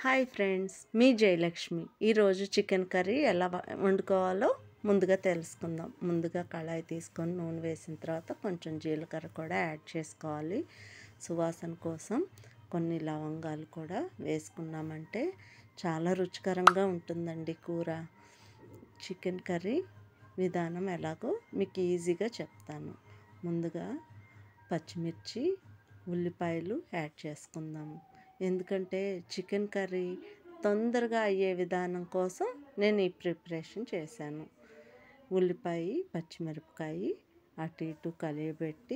hi friends మీ జయలక్ష్మి ఈరోజు chicken curry ఎలా వ- వండుకోవాలో ముందుగా తెలుసుకుందాం ముందుగా కళాయి తీసుకొని నూనె వేసిన తర్వాత కొంచెం జీలకర్ర కూడా యాడ్ చేసుకోవాలి సువాసన కోసం కొన్ని లవంగాలు కూడా వేసుకున్నామంటే చాలా రుచికరంగా ఉంటుందండి కూర చికెన్ కర్రీ విధానం ఎలాగో మీకు ఈజీగా చెప్తాను ముందుగా పచ్చిమిర్చి ఉల్లిపాయలు యాడ్ చేసుకుందాము ఎందుకంటే చికెన్ కర్రీ తొందరగా అయ్యే విధానం కోసం నేను ఈ ప్రిపరేషన్ చేశాను ఉల్లిపాయ పచ్చిమిరపకాయ అటు ఇటు కలియబెట్టి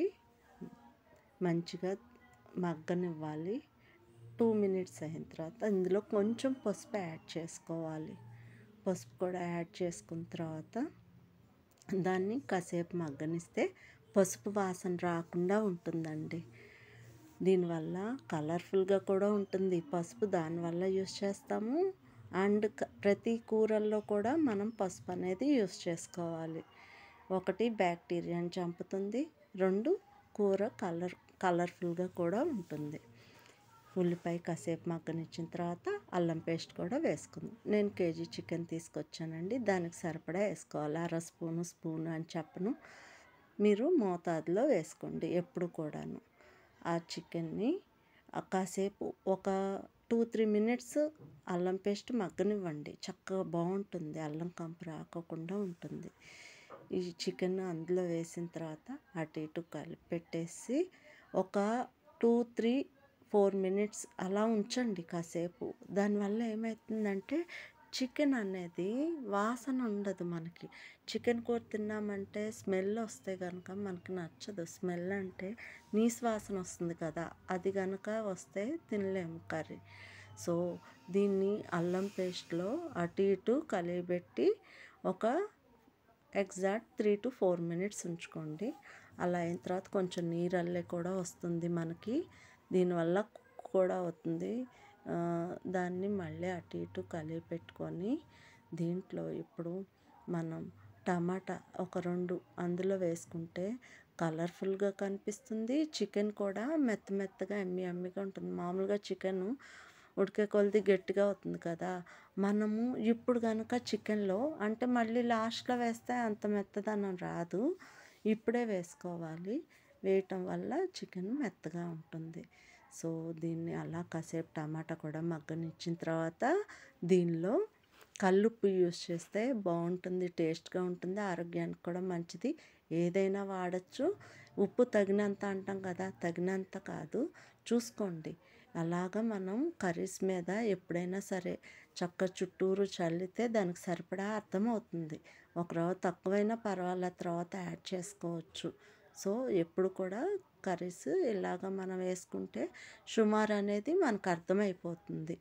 మంచిగా మగ్గనివ్వాలి టూ మినిట్స్ అయిన తర్వాత ఇందులో కొంచెం పసుపు యాడ్ చేసుకోవాలి పసుపు కూడా యాడ్ చేసుకున్న తర్వాత దాన్ని కాసేపు మగ్గనిస్తే పసుపు వాసన రాకుండా ఉంటుందండి దీనివల్ల కలర్ఫుల్గా కూడా ఉంటుంది పసుపు దానివల్ల యూస్ చేస్తాము అండ్ క- ప్రతి కూరల్లో కూడా మనం పసుపు అనేది యూస్ చేసుకోవాలి ఒకటి బ్యాక్టీరియాని చంపుతుంది రెండు కూర కలర్ కలర్ఫుల్గా కూడా ఉంటుంది ఉల్లిపాయ కాసేపు మగ్గనిచ్చిన తర్వాత అల్లం పేస్ట్ కూడా వేసుకుందాం నేను కేజీ చికెన్ తీసుకొచ్చానండి దానికి సరిపడా వేసుకోవాలి అర స్పూను స్పూను అని చెప్పను మీరు మోతాదులో వేసుకోండి ఎప్పుడు కూడాను ఆ చికెన్ని ఆ కాసేపు ఒక టూ త్రీ మినిట్స్ అల్లం పేస్ట్ మగ్గనివ్వండి చక్కగా బాగుంటుంది అల్లం కంపు రాకోకుండా ఉంటుంది ఈ చికెన్ అందులో వేసిన తర్వాత అటు ఇటు కలిపి పెట్టేసి ఒక టూ త్రీ ఫోర్ మినిట్స్ అలా ఉంచండి కాసేపు దానివల్ల ఏమవుతుందంటే చికెన్ అనేది వాసన ఉండదు మనకి చికెన్ కూర తిన్నామంటే స్మెల్ వస్తే కనుక మనకి నచ్చదు స్మెల్ అంటే నీసు వాసన వస్తుంది కదా అది కనుక వస్తే తినలేము కర్రీ సో దీన్ని అల్లం పేస్ట్లో అటు ఇటు కలియబెట్టి ఒక exact three to four minutes ఉంచుకోండి అలా అయిన తర్వాత కొంచెం నీరల్లే కూడా వస్తుంది మనకి దీనివల్ల కూడా అవుతుంది ఆ, దాన్ని మళ్ళీ అటు ఇటు కలిపి పెట్టుకొని దీంట్లో ఇప్పుడు మనం టమాటా ఒక రెండు అందులో వేసుకుంటే కలర్ఫుల్గా కనిపిస్తుంది చికెన్ కూడా మెత్త మెత్తగా ఎమ్మి ఎమ్మిగా ఉంటుంది మామూలుగా చికెన్ ఉడికే కొలది గట్టిగా అవుతుంది కదా మనము ఇప్పుడు కనుక చికెన్లో అంటే మళ్ళీ లాస్ట్లో వేస్తే అంత మెత్తదనం రాదు ఇప్పుడే వేసుకోవాలి వేయటం వల్ల చికెన్ మెత్తగా ఉంటుంది సో దీన్ని అలా కాసేపు టమాటా కూడా మగ్గనిచ్చిన తర్వాత దీనిలో కల్లుప్పు యూస్ చేస్తే బాగుంటుంది టేస్ట్గా ఉంటుంది ఆరోగ్యానికి కూడా మంచిది ఏదైనా వాడచ్చు ఉప్పు తగినంత అంటాం కదా తగినంత కాదు చూసుకోండి అలాగా మనం కర్రీస్ మీద ఎప్పుడైనా సరే చక్క చుట్టూరు చల్లితే దానికి సరిపడా అర్థమవుతుంది ఒక రవ్వ తక్కువైనా పర్వాలేదు తర్వాత యాడ్ చేసుకోవచ్చు సో ఎప్పుడు కూడా కర్రీస్ ఇలాగ మనం వేసుకుంటే సుమారు అనేది మనకు అర్థమైపోతుంది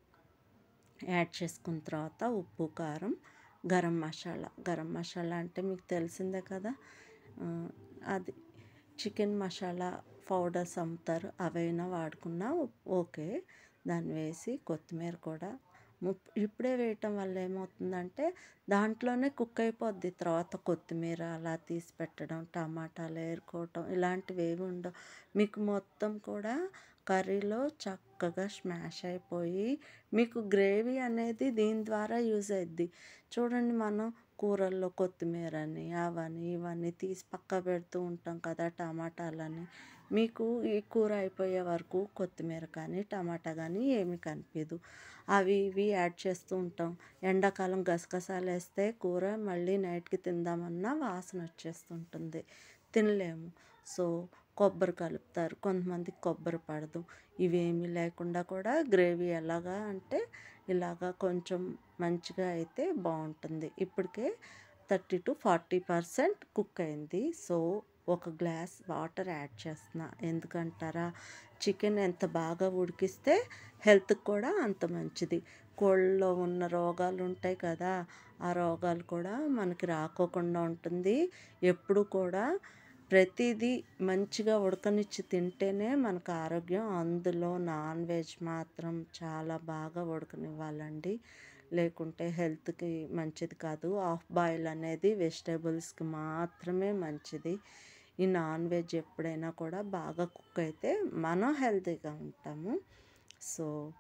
యాడ్ చేసుకున్న తర్వాత ఉప్పు కారం గరం మసాలా గరం మసాలా అంటే మీకు తెలిసిందే కదా ఆ, అది చికెన్ మసాలా పౌడర్స్ అమ్ముతారు అవైనా వాడుకున్నా ఓకే దాన్ని వేసి కొత్తిమీర కూడా ముప్- ఇప్పుడే వేయటం వల్ల ఏమవుతుందంటే దాంట్లోనే కుక్ అయిపోద్ది తర్వాత కొత్తిమీర అలా తీసి పెట్టడం టమాటాలు ఏరుకోవటం ఇలాంటివి ఏవి ఉండవు మీకు మొత్తం కూడా కర్రీలో చక్కగా స్మాష్ అయిపోయి మీకు గ్రేవీ అనేది దీని ద్వారా యూజ్ అయ్యిద్ది చూడండి మనం కూరల్లో కొత్తిమీర అని అవని ఇవన్నీ తీసి పక్క పెడుతూ ఉంటాం కదా టమాటాలని మీకు ఈ కూర అయిపోయే వరకు కొత్తిమీర కానీ టమాటా కానీ ఏమీ కనిపించదు అవి ఇవి యాడ్ చేస్తూ ఉంటాం ఎండాకాలం గసగసాలు వేస్తే కూర మళ్ళీ నైట్కి తిందామన్నా వాసన వచ్చేస్తుంటుంది తినలేము సో కొబ్బరి కలుపుతారు కొంతమంది కొబ్బరి పడదు ఇవేమీ లేకుండా కూడా గ్రేవీ ఎలాగా అంటే ఇలాగా కొంచెం మంచిగా అయితే బాగుంటుంది ఇప్పటికే thirty to forty percent cook అయింది సో ఒక గ్లాస్ వాటర్ యాడ్ చేస్తున్నా ఎందుకంటారా చికెన్ ఎంత బాగా ఉడికిస్తే హెల్త్కి కూడా అంత మంచిది కోళ్ళలో ఉన్న రోగాలు ఉంటాయి కదా ఆ రోగాలు కూడా మనకి రాకోకుండా ఉంటుంది ఎప్పుడు కూడా ప్రతిదీ మంచిగా ఉడకనిచ్చి తింటేనే మనకు ఆరోగ్యం అందులో నాన్ వెజ్ మాత్రం చాలా బాగా ఉడకనివ్వాలండి లేకుంటే హెల్త్కి మంచిది కాదు హాఫ్ బాయిల్ అనేది వెజిటేబుల్స్కి మాత్రమే మంచిది ఈ నాన్ వెజ్ ఎప్పుడైనా కూడా బాగా కుక్ అయితే మనం హెల్తీగా ఉంటాము సో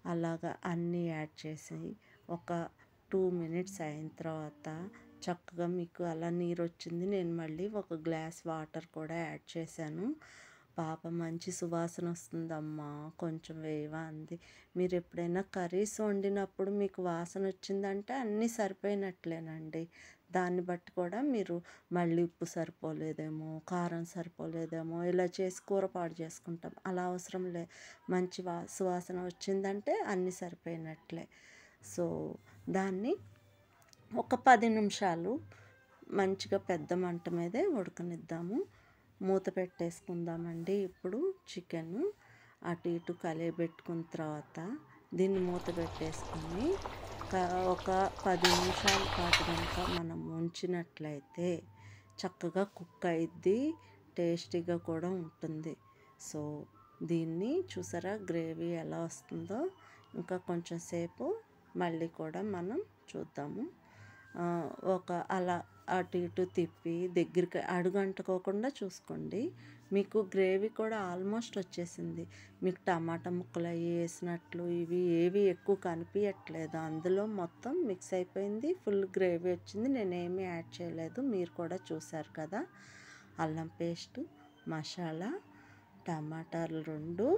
అలాగా అన్నీ యాడ్ చేసి ఒక టూ మినిట్స్ అయిన తర్వాత చక్కగా మీకు అలా నీరు వచ్చింది నేను మళ్ళీ ఒక గ్లాస్ వాటర్ కూడా యాడ్ చేశాను పాప మంచి సువాసన వస్తుందమ్మా కొంచెం వేయవా అంది మీరు ఎప్పుడైనా కర్రీస్ వండినప్పుడు మీకు వాసన వచ్చిందంటే అన్నీ సరిపోయినట్లేనండి దాన్ని బట్టి కూడా మీరు మళ్ళీ ఉప్పు సరిపోలేదేమో కారం సరిపోలేదేమో ఇలా చేసి కూర పాడు చేసుకుంటాం అలా అవసరం లే మంచి వా సువాసన వచ్చిందంటే అన్నీ సరిపోయినట్లే సో దాన్ని ఒక పది నిమిషాలు మంచిగా పెద్ద మంట మీదే ఉడకనిద్దాము మూత పెట్టేసుకుందామండి ఇప్పుడు చికెన్ అటు ఇటు కలియబెట్టుకున్న తర్వాత దీన్ని మూత పెట్టేసుకొని ఒక పది నిమిషాల పాటు కనుక మనం ఉంచినట్లయితే చక్కగా కుక్ అయిద్ది టేస్టీగా కూడా ఉంటుంది సో దీన్ని చూసారా గ్రేవీ ఎలా వస్తుందో ఇంకా కొంచెం సేపు మళ్ళీ కూడా మనం చూద్దాము ఒక అలా అటు ఇటు తిప్పి దగ్గరికి అడుగంటుకోకుండా చూసుకోండి మీకు గ్రేవీ కూడా ఆల్మోస్ట్ వచ్చేసింది మీకు టమాటా ముక్కలు అవి వేసినట్లు ఇవి ఏవి ఎక్కువ కనిపించట్లేదు అందులో మొత్తం మిక్స్ అయిపోయింది ఫుల్ గ్రేవీ వచ్చింది నేనేమీ యాడ్ చేయలేదు మీరు కూడా చూసారు కదా అల్లం పేస్ట్ మసాలా టమాటాలు రెండు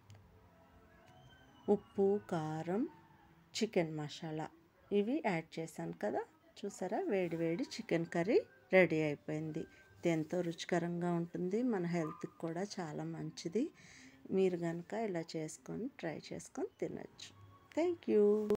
ఉప్పు కారం చికెన్ మసాలా ఇవి యాడ్ చేశాను కదా చూసారా వేడి వేడి చికెన్ కర్రీ రెడీ అయిపోయింది ఇది ఎంతో రుచికరంగా ఉంటుంది మన హెల్త్కి కూడా చాలా మంచిది మీరు కనుక ఇలా చేసుకొని ట్రై చేసుకొని తినచ్చు థ్యాంక్ యూ